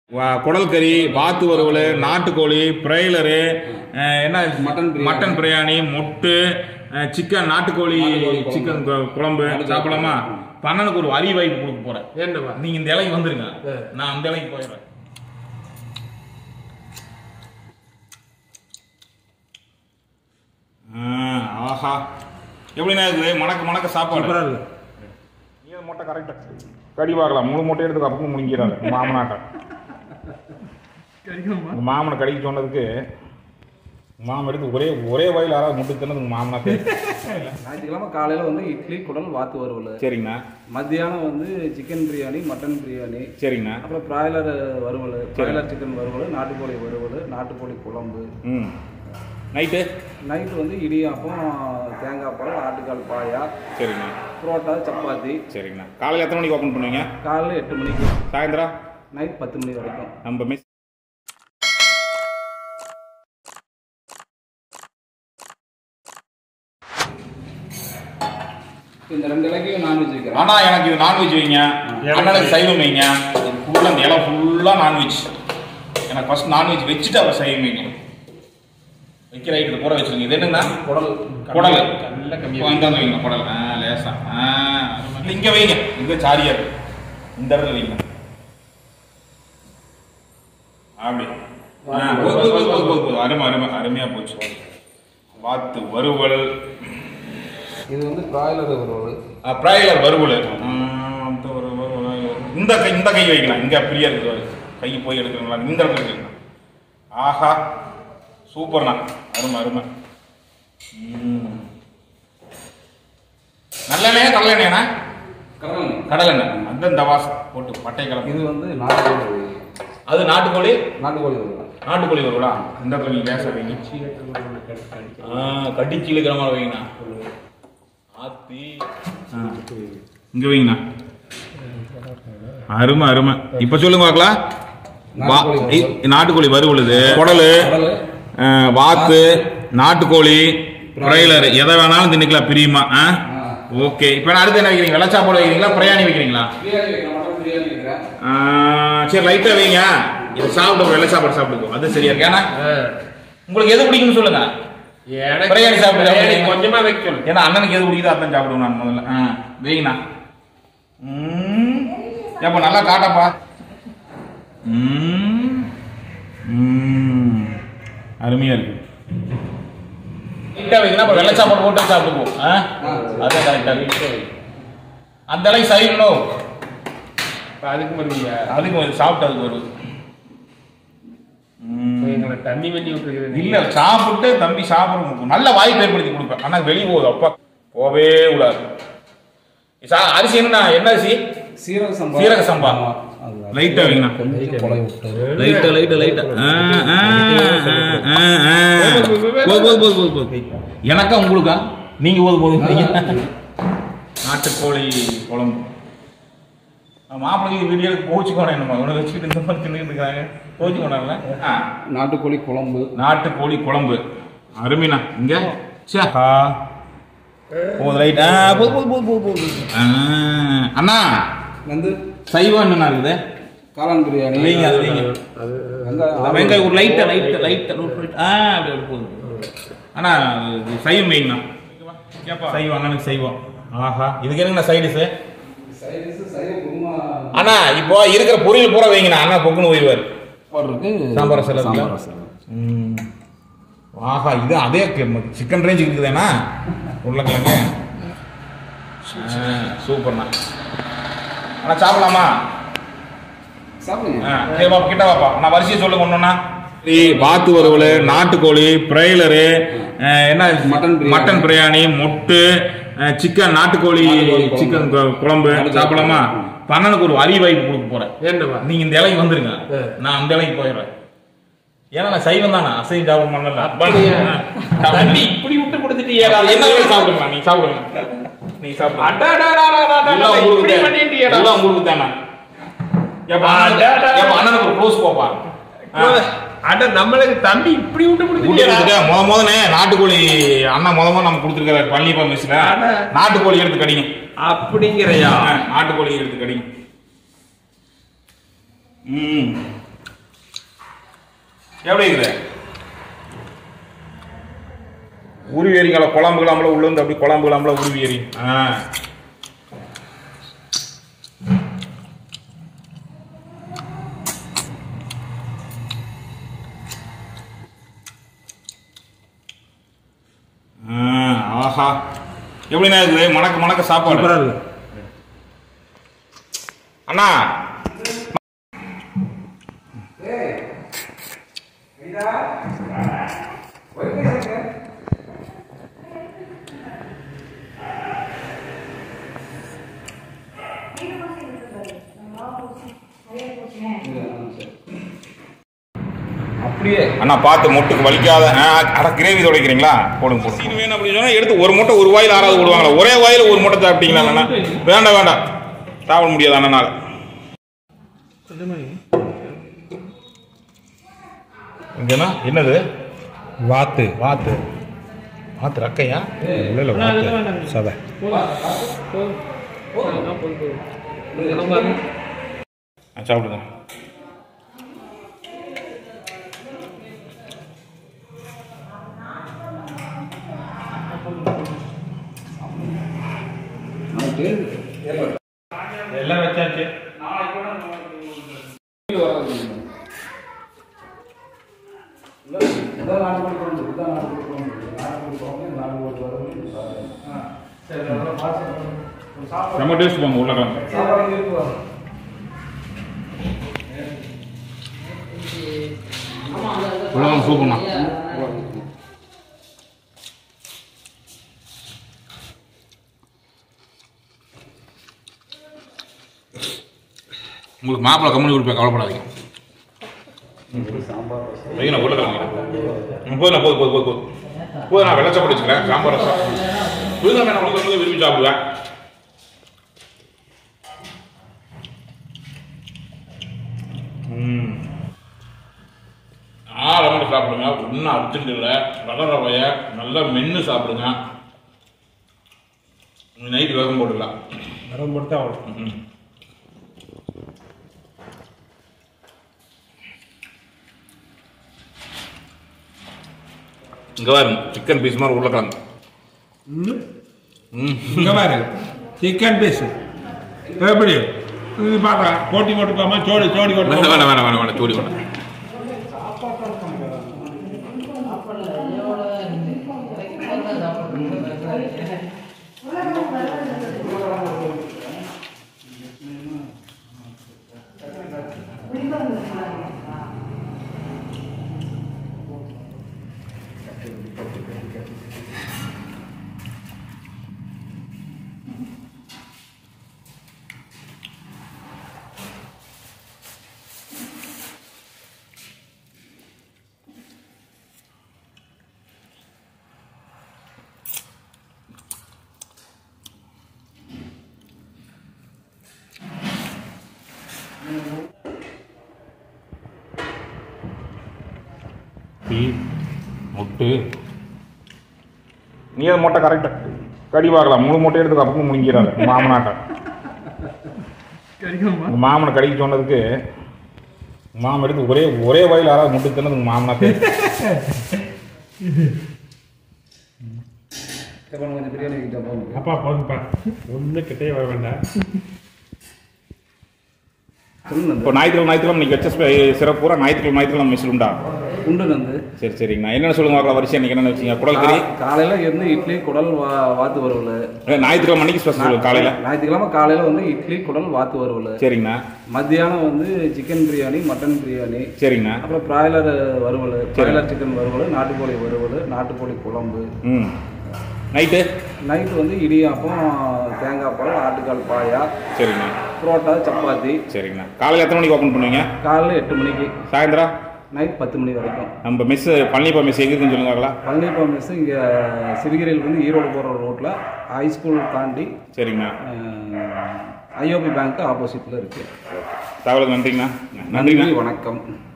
வா- குடல் கறி வாத்து வறுவல் நாட்டுக்கோழி பிரைலரு அஹ், என்ன மட்டன் பிரியாணி. மட்டன் பிரியாணி முட்டு அஹ், சிக்கன் நாட்டுக்கோழி நாட்டுக்கோழி குழம்பு. சிக்கன் கு- குழம்பு சாப்பிடலாமா பண்ணனுக்கு ஒரு வரி வாய்ப்பு கொடுக்க போறேன் என்னவா நீங்க இந்த இலைக்கு வந்துருங்க ஆ. நான் அந்த இலைக்கு போயிடுறேன் ஆ, ஆஹா எப்படிண்ணா இருக்குது மணக்க மணக்க சாப்பாடு சூப்பரா இருக்கு நீ மொட்டை கரெக்டா கடி பார்க்கலாம் முழு மொட்டை எடுத்து அப்பவும் முடிங்கிறாரு மாமனாட்ட உங்க மாமனை கடிக்க சொன்னதுக்கு மாமன் எடுத்து ஒரே ஒரே வயல் யாராவது முட்டு தின்னது உங்க மாமனா தெரியும் ஞாயிற்றுக்கிழமை காலையில் வந்து இட்லி குடல் வாத்து வறுவல் சரிங்கண்ணா மத்தியானம் வந்து சிக்கன் பிரியாணி மட்டன் பிரியாணி சரிங்கண்ணா அப்புறம் பிராய்லர் வறுவல் பிராய்லர் சிக்கன் வறுவல் நாட்டுக்கோழி வறுவல் நாட்டுக்கோழி குழம்பு ம் நைட்டு நைட்டு வந்து இடியாப்பம் தேங்காய் பால் ஆட்டுக்கால் பாயா சரிங்கண்ணா புரோட்டா சப்பாத்தி சரிங்கண்ணா காலையில் எத்தனை மணிக்கு ஓப்பன் பண்ணுவீங்க காலையில் எட்டு மணிக்கு சாயந்தரம் நைட் பத்து மணி வரைக்கும் நம்ம மிஸ் இந்த ரெண்டு இலக்கையும் நான்வெஜ் வைக்கிறேன் ஆனா எனக்கு இது நான்வெஜ் வைங்க அண்ணனுக்கு சைவம் வைங்க ஃபுல்லாக அந்த இலை ஃபுல்லாக நான்வெஜ் எனக்கு ஃபர்ஸ்ட் நான்வெஜ் வச்சுட்டு அவர் சைவம் வைங்க வைக்கிற ஐட்டத்தை பூரா வச்சுருங்க இது என்னங்கண்ணா குடல் குடல் நல்ல கம்மியா இங்க வந்து வைங்க குடல் ஆ லேசா ஆ இல்ல, இங்க வைங்க இங்க சாரியா இருக்கு இந்த இடத்துல வைங்க அப்படி ஆ, போது, போது, போது, போது, போது, போது. அருமை அருமை அருமையா போச்சு வாத்து வறுவல் இது வந்து பிராய்லர் வறுவல் ஆ, பிராய்லர் வறுவல் ஆ, அந்த ஒரு வறுவல். இந்த கை இந்த கை வைக்கலாம் இங்க ஃப்ரீயா இருக்கு கை போய் எடுக்கிறீங்களா இந்த இடத்துல வைக்கலாம் ஆஹா சூப்பர்ண்ணா அருமை அருமை ம். நல்லெண்ணெயா கடலெண்ணெயா கடல் கடலெண்ணெய் அந்த இந்த வாசம் போட்டு பட்டை கிளம்பு இது வந்து நாட்டுக்கோழி அது நாட்டுக்கோழி நாட்டுக்கோழி வறுவல் நாட்டுக்கோழி வருவா இந்த இடத்துல நீங்க பேச வைங்க ஆ கடிச்சு இழுக்கிற மாதிரி வைங்கண்ணா ஆத்தி ஆ. இங்க வைங்கண்ணா அருமை அருமை இப்ப சொல்லுங்க பார்க்கலாம் வா- நாட்டுக்கோழி இ- நாட்டுக்கோழி வறுவலுது குடலு கடல் ஆ, வாத்து நாட்டுக்கோழி பிரைலர் எதை வேணாலும் தின்னுக்கலாம் பிரியுமா ஆ ஓகே இப்போ நான் அடுத்து என்ன வைக்கிறீங்க வெள்ளை சாப்பாடு வைக்கிறீங்களா பிரியாணி வைக்கிறீங்களா பிரியாணி வைக்கிறேன் மட்டன் பிரியாணி வைக்கிறேன் ஆ, சரி லைட்டா வைங்க இது சாப்பிட்டு வெள்ளை சாப்பாடு சாப்பிடுவோம் அது சரியா இருக்கு ஏன்னா உங்களுக்கு எது பிடிக்கும்னு சொல்லுங்க எனக்கு பிரியாணி சாப்பிடு. பிரியாணி கொஞ்சமா வைக்கணும் ஏன்னா அண்ணனுக்கு எது பிடிக்குதோ அதான் சாப்பிடுவோம் நான் முதல்ல ஆ வைங்கண்ணா ம் ஏப்பா நல்லா காட்டப்பா ம் ம் அருமையா இருக்கு லைட்டா வைக்கணும் அப்புறம் வெள்ளை சாப்பாடு போட்டு சாப்பிடுவோம் ஆ அதான் கரெக்டா இருக்கு அந்த அளவுக்கு செய்யணும் இப்ப அதுக்கு வருவீங்க அதுக்கு ஒரு சாப்பிட்டு அதுக்கு வருது ம். எங்களை தண்ணி பண்ணி விட்டுருக்குது இல்ல சாப்பிட்டு தம்பி சாப்பிட நல்ல வாய்ப்பு ஏற்படுத்தி கொடுப்பேன் ஆனா வெளியே போகுது அப்பா போவே கூடாது சா- அரிசி என்ன என்ன அரிசி சீரக சம்பா சீரக சம்பா. ஆமா, அதுதான். லைட்டா வைங்கண்ணா கொஞ்சம் கொலை விட்டு லைட்டா லைட்டா லைட்டா போது போது போது போது போது எனக்கா உங்களுக்கா நீங்க போது போது நாட்டுக்கோழி குழம்பு மாப்பிள்ளைக்கு வீடியோ கோச்சுக்கோணும் என்னமா உனக்கு வச்சுக்கிட்டு இந்த மாதிரி தின்னுட்டு இருக்காங்க கோச்சுக்கோனால நாட்டுக்கோழி குழம்பு நாட்டுக்கோழி குழம்பு அருமைண்ணா இங்க சே போது ரைட் ஆ போது போது போது போது போது ஆ, அண்ணா வந்து சைவம் என்னண்ணா இருக்குது காளான் பிரியாணி வைங்க அது வைங்க வெங்காயம் வெங்காயம் ஒரு லைட்டா லைட்டா லைட்டா ஆ அப்படி அப்படி போதும் அண்ணா இது சைவம் வைங்கண்ணா சைவம் அண்ணனுக்கு சைவம் ஆஹா இதுக்கு என்னங்கண்ணா சைடிஸு சைடிஸ் சைவ குருமா அண்ணா இப்போ இருக்கிற பொரியல் பூரா வைங்கண்ணா அண்ணா பொக்குன்னு போயிடுவார் இருக்கு சாம்பார் ரசம் இருக்குல்ல? சாம்பார் ரசம். ம். ஆஹா இது அதே சிக்கன் ரேஞ்ச் இருக்குதுண்ணா உருளைக்கிழங்கு ஆ, சூப்பர்ண்ணா அண்ணா சாப்பிடலாமா சாப்பிடுங்க ஆ, சரி பாப்பா கிட்ட வாப்பா நான் வரிசையை சொல்லுங்க ஒண்ணுண்ணா வாத்து வறுவல் நாட்டுக்கோழி பிரைலரு என்ன மட்டன் பிரியாணி. மட்டன் பிரியாணி முட்டு சிக்கன் நாட்டுக்கோழி நாட்டுக்கோழி குழம்பு. சிக்கன் கு- குழம்பு நாட்டுக்கோழி சாப்பிடலாமா குழம்பு. பண்ணனுக்கு ஒரு வரி வாய்ப்பு கொடுக்க போறேன் என்னவா நீங்க இந்த இலைக்கு வந்துருங்க ஆ. நான் அந்த இலைக்கு போயிடுறேன் ஏன்னா நான் சைவம் தானே அசைவம் சாப்பிட மாட்டேன்ல அப்படியா? ஆ. தண்ணி இப்படி விட்டு கொடுத்துட்டீங்க என்ன வேணும் சாப்பிடுங்க நீ சாப்பிடுங்க நீ சாப்பிடுங்க எல்லாம் உங்களுக்கு இப்படி தான். பண்ணிட்டீங்கடா எல்லாம் உங்களுக்கு தானே ஏப்பா அண்ணனுக்கு- அடடா. ஏப்பா, அண்ணனுக்கு ஒரு க்ளோஸ் போப்பா ஆ. அட நம்மளுக்கு தம்பி இப்படி விட்டு ஊட்டி கொடுத்துட்டீங்க கொடுத்துட்டு, முத முதனே நாட்டுக்கோழி அண்ணா முத முத நம்ம கொடுத்துருக்காரு பழனிப்பா மிஸ்ல அட. நாட்டுக்கோழி எடுத்து கடிங்க அப்படிங்கிறையா ஆ, நாட்டுக்கோழி எடுத்து கடிங்க ம் எப்படி இருக்குது உருவி எறிங்களா குழம்பு கிளம்புல உள்ள இருந்து அப்படி குழம்பு கிளம்புல உருவி எறி ஆ ஆ, ஆஹா எப்படிண்ணா இருக்குது மணக்க மணக்க சாப்பாடு இருக்கு அண்ணா அப்படியே அண்ணா பார்த்து மொட்டுக்கு வலிக்காத ஆ, அட கிரேவி துடைக்கிறீங்களா போடுங்க போடுங்க சீன் வேணும் அப்படின்னு சொன்னா எடுத்து ஒரு மூட்டை ஒரு வாயில் ஆறாவது விடுவாங்களா ஒரே வாயில் ஒரு மூட்டை சாப்பிட்டீங்களா அண்ணா வேண்டாம் வேண்டாம் சாப்பிட முடியாது அண்ணனால் இங்கண்ணா என்னது வாத்து வாத்து வாத்து ரக்கையா இல்ல இல்ல வாத்து சதை ஆ, சாப்பிடுங்க எல்லாம் வச்சாச்சு இதான் நாலு கோடி குழம்பு இதான் நாலு கோடி குழம்பு நாலு கோடி குழம்பு நாலு கோடி வரவு சரி அதெல்லாம் பார்த்து சாப்பாடு நம்ம டேஸ்ட் போங்க உருளைக்கிழங்கு சாப்பாடு இருக்குவா உருளைக்கிழங்கு சூப்பர்ண்ணா உங்களுக்கு மாப்பிள்ளை கம்மி கொடுப்பேன் கவலைப்படாதீங்க வைங்கண்ணா உருளைக்கிழங்கு போதுண்ணா போது போது போது போது போது நான் வெள்ளை சாப்பாடு வச்சுக்கிறேன் சாம்பார் ரசம் புதுதான் நான் உருளைக்கிழங்கு விரும்பி சாப்பிடுவேன் ம் ஆ ரவுண்டு சாப்பிடுங்க ஒன்றும் அர்ஜென்ட் இல்லை ரவ ரவைய நல்லா மென்று சாப்பிடுங்க நைட் வேகம் போட்டுக்கலாம் வரம் போட்டு அவ்வளோ ம். இங்க பாருங்க சிக்கன் பீஸ் மாதிரி உருளைக்கிழங்கு ம் இங்க பாரு சிக்கன் பீஸ் எப்படி இது பாக்கா போட்டி போட்டுக்கலாமா ஜோடி ஜோடி வேண்டாம் போட்டுக்கலாமா வேண்டாம் வேண்டாம் வேண்டாம் வேண்டாம் ஜோடி வேண்டாம் டீ முட்டு நீ அது மூட்டை கரெக்டாக கடி பார்க்கலாம் முழு மூட்டை எடுத்து அப்பவும் முழுங்கிறாரு மாமனாட்ட உங்க மாமனை கடிக்க சொன்னதுக்கு உங்க மாமன் எடுத்து ஒரே ஒரே வாயில் யாராவது முட்டு தின்னு உங்க மாமனா தெரியும் அப்புறம் கொஞ்சம் பிரியாணி கிட்ட போகணும் அப்பா போதும்ப்பா ஒண்ணு கிட்டே வர வேண்டாம் சொல்லுங்க இப்போ ஞாயிற்றுக்கிழமை ஞாயிற்றுக்கிழமை இன்னைக்கு வச்ச ஸ்பெ- சிறப்பு பூரா ஞாயிற்றுக்கிழமை ஞாயிற்றுக்கிழமை மிஸ் உண்டா குண்டு நந்து சரி சரிங்கண்ணா என்னென்ன சொல்லுங்க பார்க்கலாம் வரிசை இன்னைக்கு என்னென்ன வச்சிங்க குடல் கறி கா- காலையில இருந்து இட்லி குடல் வா வாத்து வறுவல் ஏ, ஞாயிற்றுக்கிழமை அன்னைக்கு ஸ்பெஷல் சொல்லுங்க காலையில் ஞாயிற்றுக்கிழமை காலையில வந்து இட்லி குடல் வாத்து வறுவல் சரிங்கண்ணா மத்தியானம் வந்து சிக்கன் பிரியாணி மட்டன் பிரியாணி சரிங்கண்ணா அப்புறம் பிராய்லர் வறுவல் பிராய்லர் சிக்கன் வறுவல் நாட்டுக்கோழி வறுவல் நாட்டுக்கோழி குழம்பு ம் நைட்டு நைட்டு வந்து இடியாப்பம் தேங்காய் பால் ஆட்டுக்கால் பாயா சரிங்கண்ணா புரோட்டா சப்பாத்தி சரிங்கண்ணா காலையில் எத்தனை மணிக்கு ஓப்பன் பண்ணுவீங்க காலைல எட்டு மணிக்கு சாயந்தரம் நைட் பத்து மணி வரைக்கும் நம்ம மிஸ் பழனிப்பா மிஸ் எங்கே இருக்குன்னு சொல்லுங்க பார்க்கலாம் பழனிப்பா மெஸ் இங்கே சிறுகிரியில் வந்து ஈரோடு போகிற ரோட்டில் ஹைஸ்கூல் தாண்டி சரிங்கண்ணா ஐஓபி பேங்க் ஆப்போசிட்டில் இருக்குது தகவலுக்கு நன்றிங்கண்ணா நன்றி நன்றிங்கண்ணா வணக்கம்